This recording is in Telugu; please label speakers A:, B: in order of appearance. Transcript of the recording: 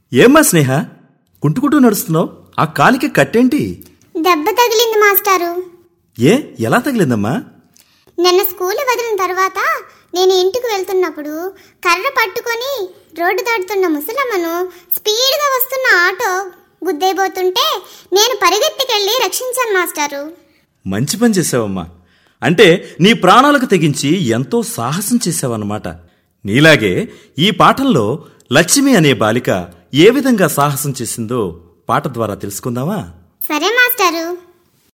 A: ఏమ్మా స్నేహ కుంటుకుంటూ నడుస్తున్నావు ఆ కాలికి కట్టేంటి
B: దెబ్బ తగిలింది మాస్టారు
A: ఏ ఎలా తగిలిందమ్మా
B: నిన్న స్కూల్ వదిలిన తర్వాత నేను ఇంటికి వెళ్తున్నప్పుడు కర్ర పట్టుకొని రోడ్డు దాటుతున్న ముసలమ్మను స్పీడ్గా వస్తున్న ఆటో గుద్దేయబోతుంటే నేను పరిగెత్తికెళ్ళి రక్షించాను మాస్టారు
A: మంచి పని చేసావమ్మా అంటే నీ ప్రాణాలకు తెగించి ఎంతో సాహసం చేసావన్నమాట నీలాగే ఈ పాఠంలో లక్ష్మి అనే బాలిక ఏ విధంగా సాహసం చేసిందో పాట ద్వారా తెలుసుకుందామా
B: సరే మాస్టారు